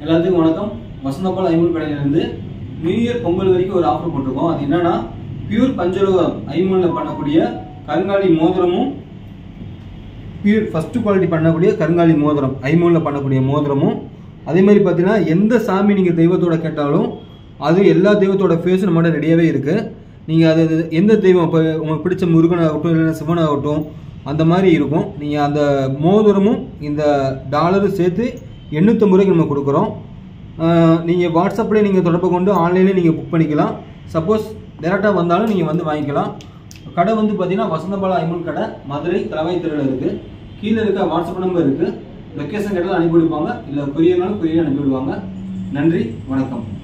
எல்லாத்துக்கும் வணக்கம் வசந்தபால் ஐம்பது கடையிலிருந்து நியூ இயர் பொங்கல் வரைக்கும் ஒரு ஆஃபர் போட்டிருக்கோம் அது என்னன்னா பியூர் பஞ்சலோகம் ஐம்பதுல பண்ணக்கூடிய கருங்காலி மோதிரமும் பியூர் ஃபர்ஸ்ட் குவாலிட்டி பண்ணக்கூடிய கருங்காலி மோதிரம் ஐம்பதுல பண்ணக்கூடிய மோதிரமும் அதே மாதிரி பார்த்தீங்கன்னா எந்த சாமி நீங்கள் தெய்வத்தோட கேட்டாலும் அது எல்லா தெய்வத்தோட ஃபேஸும் நம்மகிட்ட ரெடியாகவே இருக்குது நீங்கள் அது அது எந்த தெய்வம் இப்போ உங்களுக்கு பிடிச்ச முருகனாகட்டும் இல்லைன்னா சிவனாகட்டும் அந்த மாதிரி இருக்கும் நீங்கள் அந்த மோதிரமும் இந்த டாலரும் சேர்த்து எண்ணூற்றம்பது ரூபாய்க்கு நம்ம கொடுக்குறோம் நீங்கள் வாட்ஸ்அப்லேயே நீங்கள் தொடர்பு கொண்டு ஆன்லைன்லேயே நீங்கள் புக் பண்ணிக்கலாம் சப்போஸ் டேரெக்டாக வந்தாலும் நீங்கள் வந்து வாங்கிக்கலாம் கடை வந்து பார்த்தீங்கன்னா வசந்தபாலா ஐமன் கடை மதுரை தலைமை தெருவில் இருக்குது கீழே இருக்க வாட்ஸ்அப் நம்பர் இருக்குது லொக்கேஷன் கேட்டால் அனுப்பி விடுவாங்க இல்லை கொரியர்னாலும் கொரியர் அனுப்பி விடுவாங்க நன்றி வணக்கம்